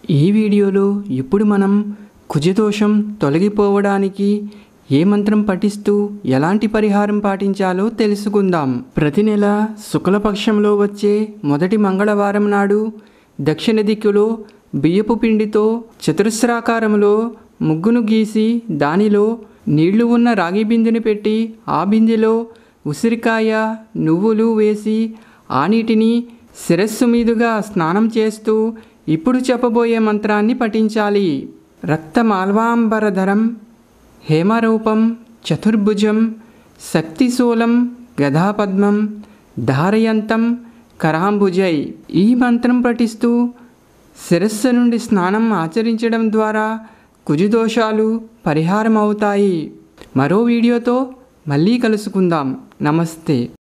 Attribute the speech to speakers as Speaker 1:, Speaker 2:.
Speaker 1: ఈ వీడియోలో ఇప్పుడు మనం కుజదోషం తొలగిపోవడానికి ఏ మంత్రం పఠిస్తూ ఎలాంటి పరిహారం పాటించాలో తెలుసుకుందాం ప్రతి నెల శుక్లపక్షంలో వచ్చే మొదటి మంగళవారం నాడు దక్షిణ దిక్కులో బియ్యపు పిండితో చతురస్రాకారంలో ముగ్గును గీసి దానిలో నీళ్లు ఉన్న రాగి బిందెని పెట్టి ఆ బిందెలో ఉసిరికాయ నువ్వులు వేసి ఆ నీటిని శిరస్సు మీదుగా స్నానం చేస్తూ ఇప్పుడు చెప్పబోయే మంత్రాన్ని పఠించాలి రక్తమాల్వాంబరధరం హేమరూపం చతుర్భుజం శక్తిశూలం గదాపద్మం ధారయంతం కరాంబుజై ఈ మంత్రం పఠిస్తూ శిరస్సు నుండి స్నానం ఆచరించడం ద్వారా కుజుదోషాలు పరిహారం అవుతాయి మరో వీడియోతో మళ్ళీ కలుసుకుందాం నమస్తే